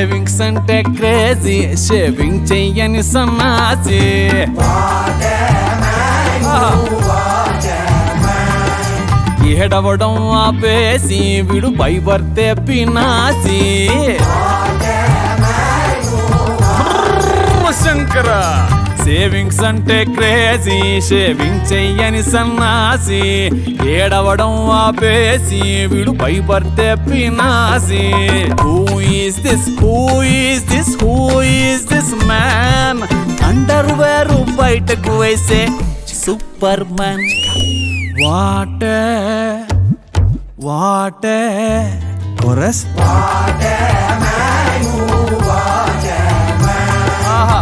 Savings అంటే crazy shaving చెయ్యని సన్నాసి ఏడవడం ఆపేసి వీడు పైబర్తే పినాసి శంకర సేవింగ్స్ అంటే క్రేజీ షేవింగ్ చెయ్యని సన్నాసి ఏడవడం ఆపేసి వీడు భయపడితే పినాసి who is this who is this who is this man underwear బయటకు వేసే సూపర్ మ్యాన్ వాటే వాటే కొరస్ ఆహా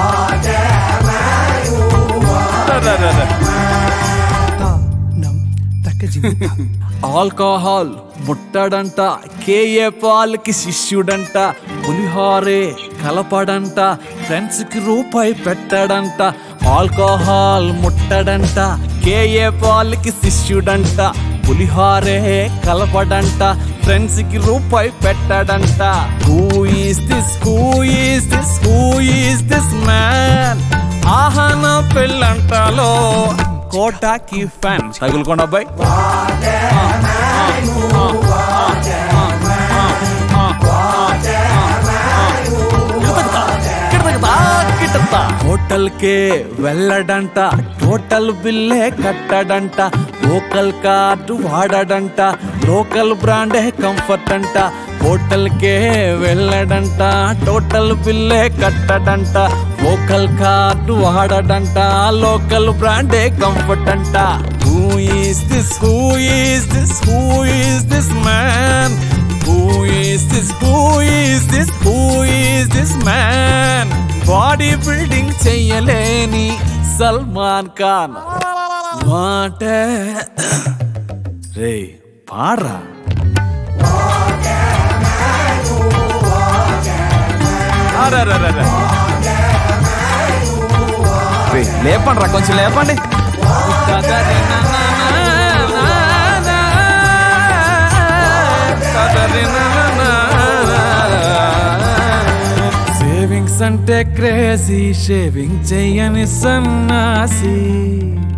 ఆల్కహాల్ ముట్టడంట కేఏ పాల్కి శిష్యుడంట పులిహారే కలపడంట ఫ్రెండ్స్ కి రూపాయి పెట్టడంట ఆల్కహాల్ ముట్టడంట కేఏ పాల్కి శిష్యుడంట పులిహారే కలపడంట ఫ్రెండ్స్ కి రూపాయి పెట్టడంట who is this who is this who is this man ఆహన పెళ్ళంటలో కోటాకి ఫ్యాన్ తగులుకోండి అబ్బాయి హోటల్ కే వెళ్ళడంట టోటల్ బిల్లే కట్టడంట లోకల్ కార్డు వాడడంట లోకల్ బ్రాండే కంఫర్ట్ అంట హోటల్ కే వెళ్ళడంట టోటల్ బిల్లే కట్టడంట లోకల్ కార్డు వాడడంట లోకల్ బ్రాండే కంఫర్ట్ అంట who is this who is this who is this man who is this who is this who is this man body building చెయ్యలేని సల్మాన్ ఖాన్ మాట రే పాడరా అరెరెరెరె. రే, లేపండి రా కొంచెం లేపండి సేవింగ్స్ అంటే క్రేజీ షేవింగ్ చెయ్యని సన్నాసి